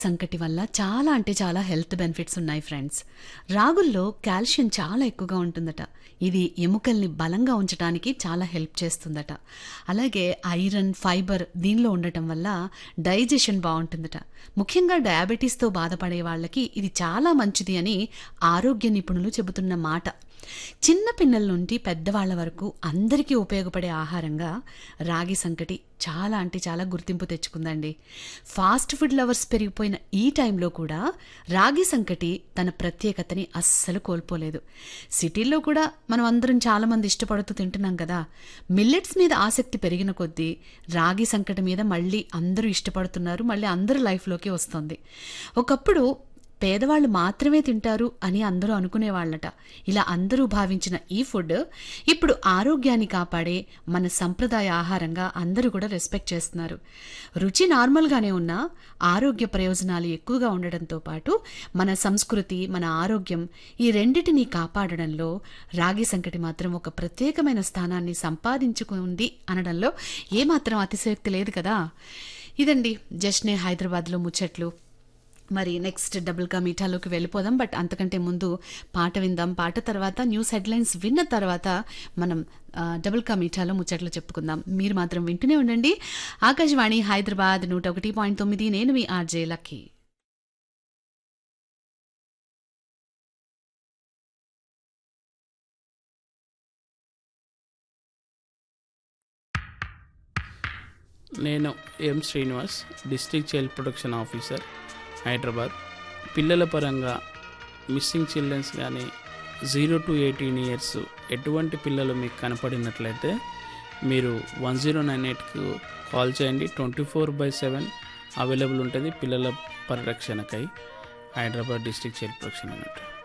సంకటి వల్ల చాలా అంటే చాలా హెల్త్ బెనిఫిట్స్ ఉన్నాయి ఫ్రెండ్స్ రాగుల్లో కాల్షియం చాలా ఎక్కువగా ఉంటుందట ఇది ఎముకల్ని బలంగా ఉంచడానికి చాలా హెల్ప్ చేస్తుందట అలాగే ఐరన్ ఫైబర్ దీనిలో ఉండటం వల్ల డైజెషన్ బాగుంటుందట ముఖ్యంగా డయాబెటీస్తో బాధపడే వాళ్ళకి ఇది చాలా మంచిది అని ఆరోగ్య నిపుణులు చెబుతున్న మాట చిన్న పిల్లల నుండి పెద్దవాళ్ల వరకు అందరికీ ఉపయోగపడే ఆహారంగా రాగి సంకటి చాలా అంటే చాలా గుర్తింపు తెచ్చుకుందండి ఫాస్ట్ ఫుడ్ లవర్స్ పెరిగిపోయిన ఈ టైంలో కూడా రాగి సంకటి తన ప్రత్యేకతని అస్సలు కోల్పోలేదు సిటీల్లో కూడా మనం అందరం చాలామంది ఇష్టపడుతూ తింటున్నాం కదా మిల్లెట్స్ మీద ఆసక్తి పెరిగిన కొద్దీ రాగి సంకటి మీద మళ్ళీ అందరూ ఇష్టపడుతున్నారు మళ్ళీ అందరి లైఫ్లోకి వస్తుంది ఒకప్పుడు పేదవాళ్ళు మాత్రమే తింటారు అని అందరూ అనుకునేవాళ్ళట ఇలా అందరూ భావించిన ఈ ఫుడ్ ఇప్పుడు ఆరోగ్యాన్ని కాపాడే మన సంప్రదాయ ఆహారంగా అందరూ కూడా రెస్పెక్ట్ చేస్తున్నారు రుచి నార్మల్గానే ఉన్నా ఆరోగ్య ప్రయోజనాలు ఎక్కువగా ఉండడంతో పాటు మన సంస్కృతి మన ఆరోగ్యం ఈ రెండిటిని కాపాడడంలో రాగి సంకటి మాత్రం ఒక ప్రత్యేకమైన స్థానాన్ని సంపాదించుకుంది అనడంలో ఏమాత్రం అతిశయోక్తి లేదు కదా ఇదండి జస్ట్నే హైదరాబాద్లో ముచ్చట్లు మరి నెక్స్ట్ డబుల్ కా మీఠాలోకి వెళ్ళిపోదాం బట్ అంతకంటే ముందు పాట విందాం పాట తర్వాత న్యూస్ హెడ్లైన్స్ విన్న తర్వాత మనం ఆ, డబుల్ కా మీఠాలో ముచ్చట్లు చెప్పుకుందాం మీరు మాత్రం వింటూనే ఉండండి ఆకాశవాణి హైదరాబాద్ నూట ఒకటి పాయింట్ తొమ్మిది నేను మీ ఆర్జే లక్కీ నేను M Srinivas district child protection officer Hyderabad పిల్లల పరంగా మిస్సింగ్ చిల్డ్రన్స్ కానీ జీరో టు ఎయిటీన్ ఇయర్స్ ఎటువంటి పిల్లలు మీకు కనపడినట్లయితే మీరు వన్ జీరో నైన్ ఎయిట్కు కాల్ చేయండి twenty four by seven available ఉంటుంది పిల్లల పరిరక్షణకై హైదరాబాద్ డిస్ట్రిక్ట్ చైల్డ్ ప్రొటెక్షన్ అన్నట్టు